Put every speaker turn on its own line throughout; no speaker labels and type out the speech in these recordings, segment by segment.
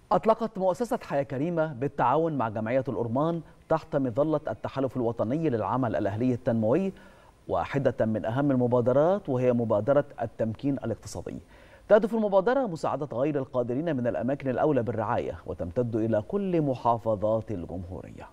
أطلقت مؤسسة حياة كريمة بالتعاون مع جمعية الأورمان تحت مظلة التحالف الوطني للعمل الأهلي التنموي واحدة من أهم المبادرات وهي مبادرة التمكين الاقتصادي تهدف المبادرة مساعدة غير القادرين من الأماكن الأولى بالرعاية وتمتد إلى كل محافظات الجمهورية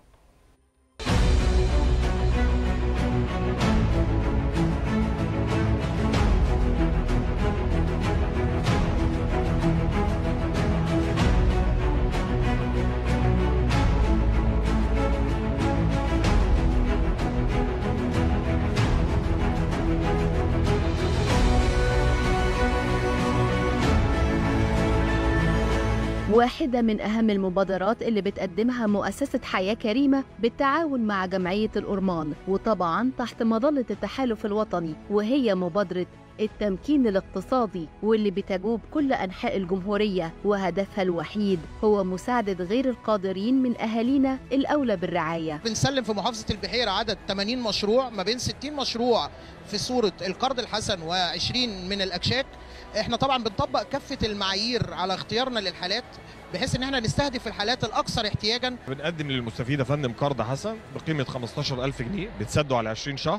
واحدة من أهم المبادرات اللي بتقدمها مؤسسة حياة كريمة بالتعاون مع جمعية الأورمان وطبعا تحت مظلة التحالف الوطني وهي مبادرة التمكين الاقتصادي واللي بتجوب كل أنحاء الجمهورية وهدفها الوحيد هو مساعدة غير القادرين من أهالينا الأولى بالرعاية
بنسلم في محافظة البحيرة عدد 80 مشروع ما بين 60 مشروع في صورة القرض الحسن و20 من الأكشاك احنا طبعا بنطبق كافة المعايير على اختيارنا للحالات بحيث ان احنا نستهدف الحالات الاكثر احتياجا
بنقدم للمستفيد يا فندم قرض حسن بقيمه 15000 جنيه بتسدوا على 20 شهر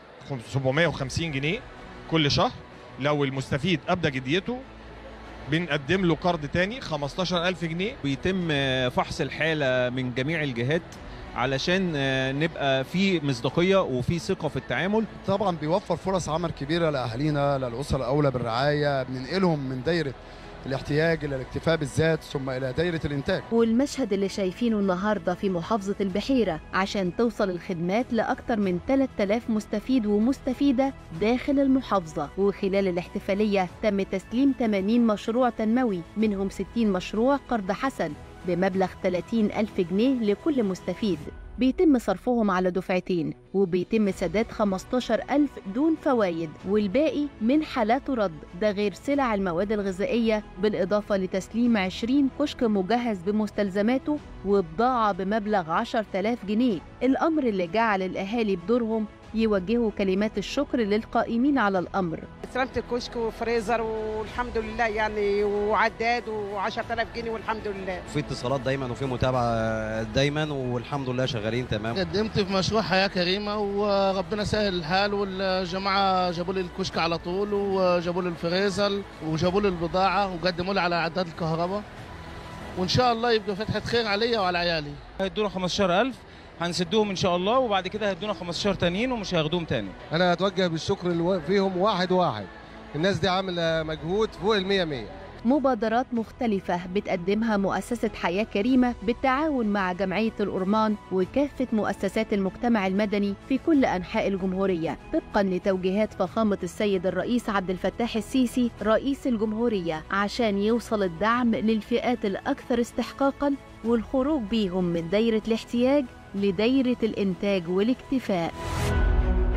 750 جنيه كل شهر لو المستفيد ابدى جديته بنقدم له قرض تاني 15000 جنيه
بيتم فحص الحاله من جميع الجهات علشان نبقى في مصداقيه وفي ثقه في التعامل
طبعا بيوفر فرص عمل كبيره لاهالينا للاسر الاولى بالرعايه بننقلهم من دايره الاحتياج الى الاكتفاء بالذات ثم الى دايره الانتاج
والمشهد اللي شايفينه النهارده في محافظه البحيره عشان توصل الخدمات لاكثر من 3000 مستفيد ومستفيده داخل المحافظه وخلال الاحتفاليه تم تسليم 80 مشروع تنموي منهم 60 مشروع قرض حسن بمبلغ 30 ألف جنيه لكل مستفيد بيتم صرفهم على دفعتين وبيتم سداد 15 ألف دون فوايد والباقي من حالات رد ده غير سلع المواد الغذائية بالإضافة لتسليم 20 كشك مجهز بمستلزماته وبضاعة بمبلغ 10000 جنيه الأمر اللي جعل الأهالي بدورهم يوجهوا كلمات الشكر للقائمين على الأمر
استلمت الكشك وفريزر والحمد لله يعني وعداد و10000 جنيه والحمد لله
في اتصالات دايما وفي متابعه دايما والحمد لله شغالين تمام
قدمت في مشروع حياه كريمه وربنا سهل الحال والجماعه جابوا لي الكشك على طول وجابوا لي الفريزر وجابوا لي البضاعه وقدموا لي على عداد الكهرباء وان شاء الله يبقى فتحه خير عليا وعلى عيالي
هيدونا 15000 هنسدهم ان شاء الله وبعد كده هيدونا 15 تانيين ومش هياخدوهم تاني
انا اتوجه بالشكر فيهم واحد واحد الناس دي عامله مجهود فوق ال 100 100
مبادرات مختلفة بتقدمها مؤسسة حياة كريمة بالتعاون مع جمعية الأورمان وكافة مؤسسات المجتمع المدني في كل أنحاء الجمهورية طبقا لتوجيهات فخامة السيد الرئيس عبد الفتاح السيسي رئيس الجمهورية عشان يوصل الدعم للفئات الأكثر استحقاقا والخروج بيهم من دايرة الاحتياج لدايرة الإنتاج والاكتفاء